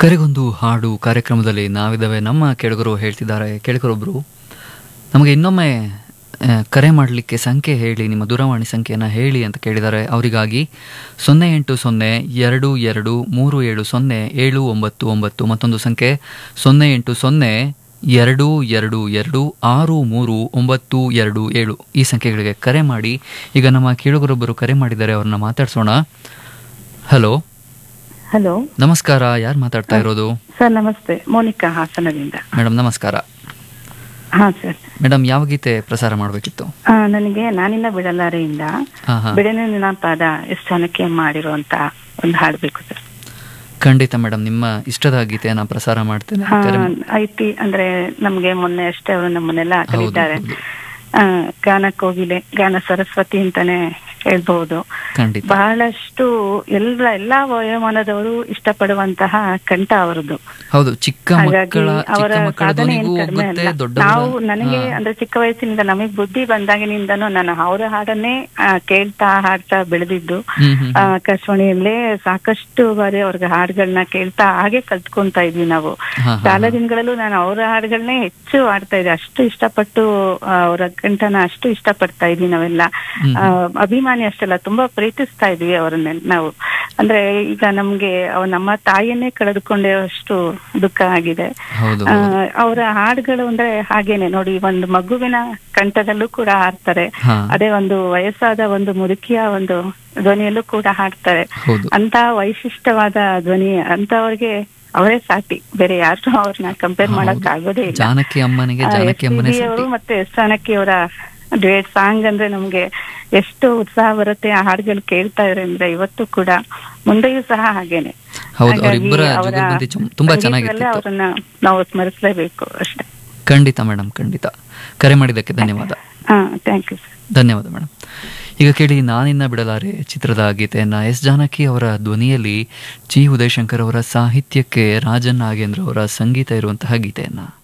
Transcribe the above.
ಕರೆಗೊಂದು ಹಾಡು ಕಾರ್ಯಕ್ರಮದಲ್ಲಿ ನಾವಿದ್ದಾವೆ ನಮ್ಮ ಕೆಳಗರು ಹೇಳ್ತಿದ್ದಾರೆ ಕೆಳಗರೊಬ್ಬರು ನಮಗೆ ಇನ್ನೊಮ್ಮೆ ಆ, ಕರೆ ಮಾಡಲಿಕ್ಕೆ ಸಂಖ್ಯೆ ಹೇಳಿ ನಿಮ್ಮ ದೂರವಾಣಿ ಸಂಖ್ಯೆಯನ್ನು ಹೇಳಿ ಅಂತ ಕೇಳಿದ್ದಾರೆ ಅವರಿಗಾಗಿ ಸೊನ್ನೆ ಎಂಟು ಸೊನ್ನೆ ಎರಡು ಎರಡು ಮೂರು ಏಳು ಸೊನ್ನೆ ಏಳು ಒಂಬತ್ತು ಒಂಬತ್ತು ಮತ್ತೊಂದು ಸಂಖ್ಯೆ ಸೊನ್ನೆ ಎಂಟು ಸೊನ್ನೆ ಎರಡು ಎರಡು ಎರಡು ಆರು ಮೂರು ಒಂಬತ್ತು ಎರಡು ಏಳು ಈ ಸಂಖ್ಯೆಗಳಿಗೆ ಕರೆ ಮಾಡಿ ಈಗ ನಮ್ಮ ಕೇಳುಗರೊಬ್ಬರು ಕರೆ ಮಾಡಿದ್ದಾರೆ ಅವ್ರನ್ನ ಮಾತಾಡ್ಸೋಣ ಹಲೋ ಹಲೋ ನಮಸ್ಕಾರ ಯಾರು ಮಾತಾಡ್ತಾ ಇರೋದು ಸರ್ ನಮಸ್ತೆ ಮೋನಿಕಾ ಹಾಸನದಿಂದ ಮೇಡಮ್ ನಮಸ್ಕಾರ ಹಾ ಸರ್ ಮೇಡಮ್ ಯಾವ ಗೀತೆ ಪ್ರಸಾರ ಮಾಡಬೇಕಿತ್ತು ಆ, ನನಗೆ ನಾನಿನ್ನ ಬಿಡಲಾರೆಯಿಂದ ಹಾ ಹಾ ಬಿಡನೆ ನಿನಾಪಾದ ಎಷ್ಟು ಜನಕ್ಕೆ ಮಾಡಿರುವಂತ ಒಂದು ಹಾಡ್ಬೇಕು ಸರ್ ಖಂಡಿತ ಮೇಡಮ್ ನಿಮ್ಮ ಇಷ್ಟದ ಗೀತೆಯನ್ನ ಪ್ರಸಾರ ಮಾಡ್ತೇನೆ ಹಾ ಕರೆ- ಐತಿ ಅಂದ್ರೆ ನಮ್ಗೆ ಮೊನ್ನೆ ಅಷ್ಟೇ ಅವರು ನಮ್ಮನ್ನೆಲ್ಲ ಹೌದು, ಕರೀತಾರೆ ಹೌದು. ಆ, ಗಾನ ಕೋಗಿಲೆ ಗಾನ ಸರಸ್ವತಿ ಅಂತಾನೆ ಹೇಳ್ಬಹುದು ಖಂಡಿತ ಬಹಳಷ್ಟು ಎಲ್ಲ ಎಲ್ಲಾ ವಯೋಮಾನದವರು ಇಷ್ಟಪಡುವಂತಹ ಕಂಠ ಅವರದ್ದು ಹೌದು ಚಿಕ್ಕ ಹಾಗಾಗಿ ಮಕ್ಕಳ ಅವರ ಚಿಕ್ಕ ಮಕ್ಕಳ ಸಾಧನೆ ಏನ್ ಧ್ವನಿಗೂ ಕಡಿಮೆ ಹೋಗುತ್ತೆ ಅಲ್ಲ ದೊಡ್ಡ ನಾವು ನನಗೆ ಅಂದ್ರೆ ಚಿಕ್ಕ ವಯಸ್ಸಿನಿಂದ ನಮಗ್ ಬುದ್ಧಿ ಬಂದಾಗಿನಿಂದನೂ ನಾನು ಅವರ ಹಾಡನ್ನೇ ಆ, ಕೇಳ್ತಾ ಹಾಡ್ತಾ ಬೆಳೆದಿದ್ದು ಆ, ಆಕಾಶವಾಣಿಯಲ್ಲೇ ಸಾಕಷ್ಟು ಬಾರಿ ಅವ್ರಿಗೆ ಹಾಡುಗಳನ್ನ ಕೇಳ್ತಾ ಹಾಗೆ ಕಲ್ತ್ಕೊಂತಾ ಇದ್ವಿ ನಾವು ಶಾಲಾ ದಿನಗಳಲ್ಲೂ ನಾನು ಅವರ ಹಾಡುಗಳನ್ನೇ ಹೆಚ್ಚು ಹಾಡ್ತಾ ಇದ್ದೆ ಅಷ್ಟು ಇಷ್ಟಪಟ್ಟು ಆ, ಅವರ ಕಂಠನ ಅಷ್ಟು ಇಷ್ಟಪಡ್ತಾ ಇದ್ವಿ ನಾವೆಲ್ಲ ಹ್ಮ್. ಆ, ಅಭಿಮಾನಿ ಅಷ್ಟೆಲ್ಲ ತುಂಬಾ ಪ್ರೀತಿಸ್ತಾ ಇದ್ವಿ ಅವರನ್ನ ನಾವು ಅಂದ್ರೆ ಈಗ ನಮ್ಗೆ ಅವ್ ನಮ್ಮ ತಾಯಿಯನ್ನೇ ಕಳೆದುಕೊಂಡಷ್ಟು ದುಃಖ ಆಗಿದೆ ಹೌದು ಆ, ಅವರ ಹಾಡುಗಳು ಅಂದ್ರೆ ಹಾಗೇನೆ ನೋಡಿ ಒಂದು ಮಗುವಿನ ಕಂಠದಲ್ಲೂ ಕೂಡ ಹಾಡ್ತಾರೆ ಹಾ ಅದೇ ಒಂದು ವಯಸ್ಸಾದ ಒಂದು ಮುದುಕಿಯ ಒಂದು ಧ್ವನಿಯಲ್ಲೂ ಕೂಡ ಹಾಡ್ತಾರೆ ಹೌದು ಅಂತ ವೈಶಿಷ್ಟವಾದ ಧ್ವನಿ ಅಂತವ್ರಿಗೆ ಅವರೇ ಸಾಟಿ ಬೇರೆ ಯಾರು ಅವ್ರನ್ನ ಕಂಪೇರ್ ಹೌದು. ಮಾಡಕ್ ಆಗೋದೇ ಇಲ್ಲ ಜಾನಕಿ ಅಮ್ಮನಿಗೆ ಜಾನಕಿ ಅಮ್ಮನೇ ಎಸ್ ಅವರು ಸಾಟಿ ಮತ್ತೆ ಎಸ್ ಜಾನಕಿ ಅವರ ಡ್ವೇಟ್ ಸಾಂಗ್ ಅಂದ್ರೆ ನಮ್ಗೆ ಎಷ್ಟು ಉತ್ಸಾಹ ಬರುತ್ತೆ ಆ ಹಾಡುಗಳು ಕೇಳ್ತಾ ಇದ್ರೆ ಅಂದ್ರೆ ಇವತ್ತು ಕೂಡ ಮುಂದೆಯೂ ಸಹ ಹಾಗೇನೆ ಹೌದು ಹಾಗಾಗಿ ಅವರಿಬ್ಬರ ಅವರ ಜುಗಲ್ಬಂದಿ ಚುಮ್- ತುಂಬಾ ಸಂಗೀತದಲ್ಲೇ ಚೆನ್ನಾಗಿತ್ತು ಅವರನ್ನ ನಾವು ಸ್ಮರಿಸಲೇಬೇಕು ಅಷ್ಟೇ ಖಂಡಿತ ಮೇಡಮ್ ಖಂಡಿತ ಕರೆ ಮಾಡಿದ್ದಕ್ಕೆ ಧನ್ಯವಾದ ಹಾ ಥ್ಯಾಂಕ್ ಯು ಸರ್ ಧನ್ಯವಾದ ಮೇಡಮ್ ಈಗ ಕೇಳಿ ನಾನಿನ್ನ ಬಿಡಲಾರೆ ಚಿತ್ರದ ಗೀತೆಯನ್ನ ಎಸ್ ಜಾನಕಿ ಅವರ ಧ್ವನಿಯಲ್ಲಿ ಜಿ ಉದಯಶಂಕರ್ ಅವರ ಸಾಹಿತ್ಯಕ್ಕೆ ರಾಜನ್ ನಾಗೇಂದ್ರ ಅವರ ಸಂಗೀತ ಇರುವಂತಹ ಗೀತೆಯನ್ನ